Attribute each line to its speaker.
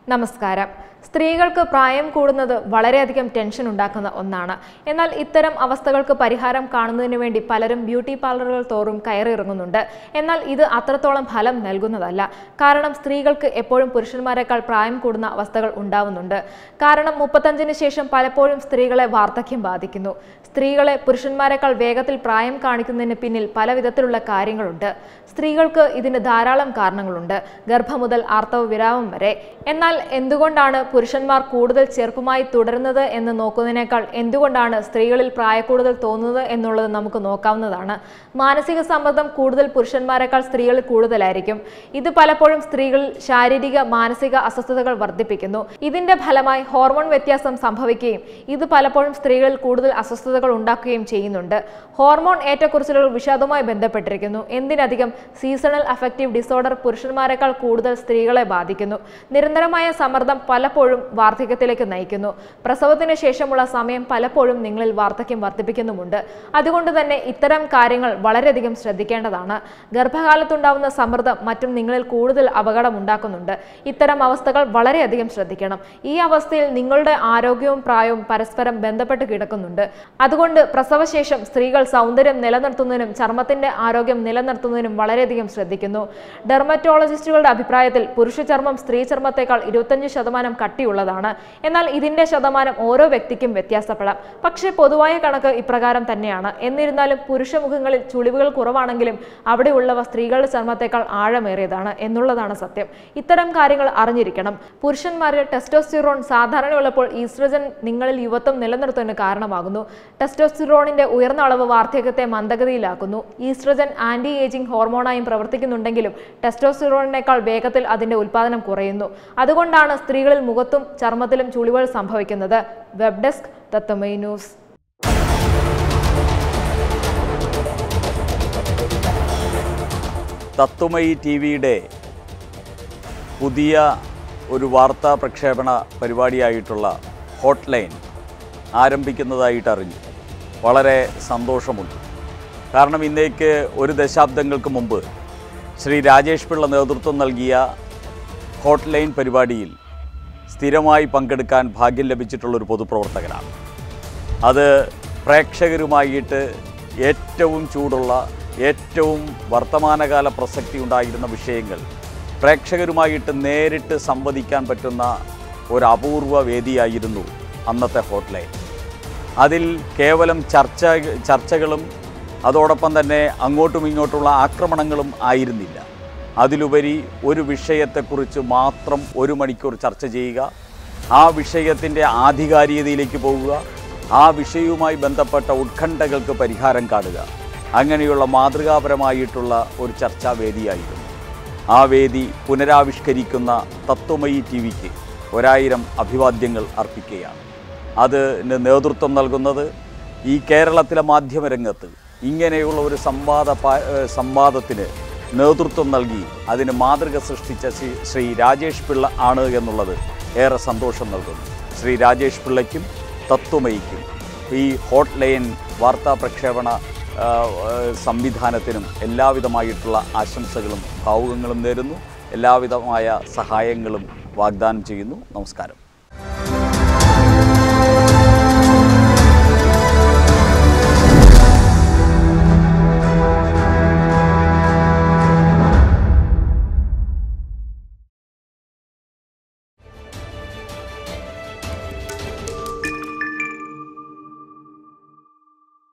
Speaker 1: നമസ്കാരം സ്ത്രീകൾക്ക് പ്രായം കൂടുന്നത് വളരെയധികം ടെൻഷൻ ഉണ്ടാക്കുന്ന ഒന്നാണ് എന്നാൽ ഇത്തരം അവസ്ഥകൾക്ക് പരിഹാരം കാണുന്നതിന് വേണ്ടി പലരും ബ്യൂട്ടി പാർലറുകൾ തോറും കയറിയിറങ്ങുന്നുണ്ട് എന്നാൽ ഇത് അത്രത്തോളം ഫലം നൽകുന്നതല്ല കാരണം സ്ത്രീകൾക്ക് എപ്പോഴും പുരുഷന്മാരെക്കാൾ പ്രായം കൂടുന്ന അവസ്ഥകൾ ഉണ്ടാവുന്നുണ്ട് കാരണം മുപ്പത്തഞ്ചിന് ശേഷം പലപ്പോഴും സ്ത്രീകളെ വാർദ്ധക്യം ബാധിക്കുന്നു സ്ത്രീകളെ പുരുഷന്മാരെക്കാൾ വേഗത്തിൽ പ്രായം കാണിക്കുന്നതിന് പിന്നിൽ പല വിധത്തിലുള്ള കാര്യങ്ങളുണ്ട് സ്ത്രീകൾക്ക് ഇതിന് ധാരാളം കാരണങ്ങളുണ്ട് ഗർഭം മുതൽ ആർത്തവ വിരാമം വരെ എന്നാൽ എന്തുകൊണ്ടാണ് പുരുഷന്മാർ കൂടുതൽ ചെറുപ്പമായി തുടരുന്നത് എന്ന് നോക്കുന്നതിനേക്കാൾ എന്തുകൊണ്ടാണ് സ്ത്രീകളിൽ പ്രായക്കൂടുതൽ തോന്നുന്നത് എന്നുള്ളത് നമുക്ക് നോക്കാവുന്നതാണ് മാനസിക സമ്മർദ്ദം കൂടുതൽ പുരുഷന്മാരെക്കാൾ സ്ത്രീകളിൽ കൂടുതലായിരിക്കും ഇത് പലപ്പോഴും സ്ത്രീകളിൽ ശാരീരിക മാനസിക അസ്വസ്ഥതകൾ വർദ്ധിപ്പിക്കുന്നു ഇതിന്റെ ഫലമായി ഹോർമോൺ വ്യത്യാസം സംഭവിക്കുകയും ഇത് പലപ്പോഴും സ്ത്രീകളിൽ കൂടുതൽ അസ്വസ്ഥതകൾ ഉണ്ടാക്കുകയും ചെയ്യുന്നുണ്ട് ഹോർമോൺ ഏറ്റക്കുറച്ചിലുകൾ വിഷാദവുമായി ബന്ധപ്പെട്ടിരിക്കുന്നു എന്തിനധികം സീസണൽ അഫക്റ്റീവ് ഡിസോർഡർ പുരുഷന്മാരെക്കാൾ കൂടുതൽ സ്ത്രീകളെ ബാധിക്കുന്നു നിരന്തരമായ സമ്മർദ്ദം പലപ്പോഴും വാർദ്ധക്യത്തിലേക്ക് നയിക്കുന്നു പ്രസവത്തിന് ശേഷമുള്ള സമയം പലപ്പോഴും നിങ്ങളിൽ വാർദ്ധക്യം വർദ്ധിപ്പിക്കുന്നുമുണ്ട് അതുകൊണ്ട് തന്നെ ഇത്തരം കാര്യങ്ങൾ വളരെയധികം ശ്രദ്ധിക്കേണ്ടതാണ് ഗർഭകാലത്തുണ്ടാവുന്ന സമ്മർദ്ദം മറ്റും നിങ്ങളിൽ കൂടുതൽ അപകടം ഉണ്ടാക്കുന്നുണ്ട് ഇത്തരം അവസ്ഥകൾ വളരെയധികം ശ്രദ്ധിക്കണം ഈ അവസ്ഥയിൽ നിങ്ങളുടെ ആരോഗ്യവും പ്രായവും പരസ്പരം ബന്ധപ്പെട്ട് കിടക്കുന്നുണ്ട് അതുകൊണ്ട് പ്രസവശേഷം സ്ത്രീകൾ സൗന്ദര്യം നിലനിർത്തുന്നതിനും ചർമ്മത്തിന്റെ ആരോഗ്യം നിലനിർത്തുന്നതിനും വളരെയധികം ശ്രദ്ധിക്കുന്നു ഡെർമറ്റോളജിസ്റ്റുകളുടെ അഭിപ്രായത്തിൽ പുരുഷ ചർമ്മം സ്ത്രീ ചർമ്മത്തെക്കാൾ ഇരുപത്തഞ്ച് ശതമാനം കട്ടിയുള്ളതാണ് എന്നാൽ ഇതിന്റെ ശതമാനം ഓരോ വ്യക്തിക്കും വ്യത്യാസപ്പെടാം പക്ഷേ പൊതുവായ കണക്ക് ഇപ്രകാരം തന്നെയാണ് എന്നിരുന്നാലും പുരുഷ മുഖങ്ങളിൽ ചുളിവുകൾ കുറവാണെങ്കിലും അവിടെയുള്ളവ സ്ത്രീകളുടെ ചർമ്മത്തെക്കാൾ ആഴമേറിയതാണ് എന്നുള്ളതാണ് സത്യം ഇത്തരം കാര്യങ്ങൾ അറിഞ്ഞിരിക്കണം പുരുഷന്മാരിൽ ടെസ്റ്റോസ്റ്റിറോൺ സാധാരണയുള്ളപ്പോൾ ഈസ്ട്രജൻ നിങ്ങളിൽ യുവത്വം നിലനിർത്തുന്നതിന് കാരണമാകുന്നു ടെസ്റ്റോസ്റ്റിറോണിന്റെ ഉയർന്ന അളവ് വാർദ്ധക്യത്തെ മന്ദഗതിയിലാക്കുന്നു ഈസ്ട്രജൻ ആന്റി ഏജിംഗ് ഹോർമോണായും പ്രവർത്തിക്കുന്നുണ്ടെങ്കിലും ടെസ്റ്റോസ്റ്റിറോണിനേക്കാൾ വേഗത്തിൽ അതിന്റെ ഉൽപ്പാദനം കുറയുന്നു അതുകൊണ്ടാണ് സ്ത്രീകളിൽ മുഖത്തും ചർമ്മത്തിലും ചുളിവുകൾ സംഭവിക്കുന്നത് വെബ് ഡെസ്ക് തത്തമൈ ന്യൂസ്
Speaker 2: തത്വമയി ടി വിയുടെ പുതിയ ഒരു വാർത്താ പ്രക്ഷേപണ പരിപാടിയായിട്ടുള്ള ഹോട്ട് ലൈൻ ആരംഭിക്കുന്നതായിട്ട് അറിഞ്ഞു വളരെ സന്തോഷമുണ്ട് കാരണം ഇന്നേക്ക് ഒരു ദശാബ്ദങ്ങൾക്ക് മുമ്പ് ശ്രീ രാജേഷ് പിള്ള നേതൃത്വം നൽകിയ ഹോട്ട് ലൈൻ പരിപാടിയിൽ സ്ഥിരമായി പങ്കെടുക്കാൻ ഭാഗ്യം ലഭിച്ചിട്ടുള്ള ഒരു പൊതുപ്രവർത്തകനാണ് അത് പ്രേക്ഷകരുമായിട്ട് ഏറ്റവും ചൂടുള്ള ഏറ്റവും വർത്തമാനകാല പ്രസക്തി ഉണ്ടായിരുന്ന വിഷയങ്ങൾ പ്രേക്ഷകരുമായിട്ട് നേരിട്ട് സംവദിക്കാൻ പറ്റുന്ന ഒരു അപൂർവ വേദിയായിരുന്നു അന്നത്തെ ഹോട്ട്ലൈൻ അതിൽ കേവലം ചർച്ച ചർച്ചകളും അതോടൊപ്പം തന്നെ അങ്ങോട്ടും ഇങ്ങോട്ടുള്ള ആക്രമണങ്ങളും ആയിരുന്നില്ല അതിലുപരി ഒരു വിഷയത്തെക്കുറിച്ച് മാത്രം ഒരു മണിക്കൂർ ചർച്ച ചെയ്യുക ആ വിഷയത്തിൻ്റെ ആധികാരികതയിലേക്ക് പോവുക ആ വിഷയവുമായി ബന്ധപ്പെട്ട ഉത്കണ്ഠകൾക്ക് പരിഹാരം കാണുക അങ്ങനെയുള്ള മാതൃകാപരമായിട്ടുള്ള ഒരു ചർച്ചാവേദിയായിരുന്നു ആ വേദി പുനരാവിഷ്കരിക്കുന്ന തത്വമയി ടി വിക്ക് ഒരായിരം അഭിവാദ്യങ്ങൾ അർപ്പിക്കുകയാണ് അതിന് നേതൃത്വം നൽകുന്നത് ഈ കേരളത്തിലെ മാധ്യമരംഗത്ത് ഇങ്ങനെയുള്ള ഒരു സംവാദ പാ- ഏഹ് സംവാദത്തിന് നേതൃത്വം നൽകി അതിന് മാതൃക സൃഷ്ടിച്ച ശ്രീ ശ്രീ രാജേഷ് പിള്ള ആണ് എന്നുള്ളത് ഏറെ സന്തോഷം നൽകുന്നു ശ്രീ രാജേഷ് പിള്ളയ്ക്കും തത്വമയിക്കും ഈ ഹോട്ട് ലൈൻ വാർത്താ പ്രക്ഷേപണ ആ, ആ, സംവിധാനത്തിനും എല്ലാവിധമായിട്ടുള്ള ആശംസകളും ഭാവുകങ്ങളും നേരുന്നു എല്ലാവിധമായ സഹായങ്ങളും വാഗ്ദാനം ചെയ്യുന്നു നമസ്കാരം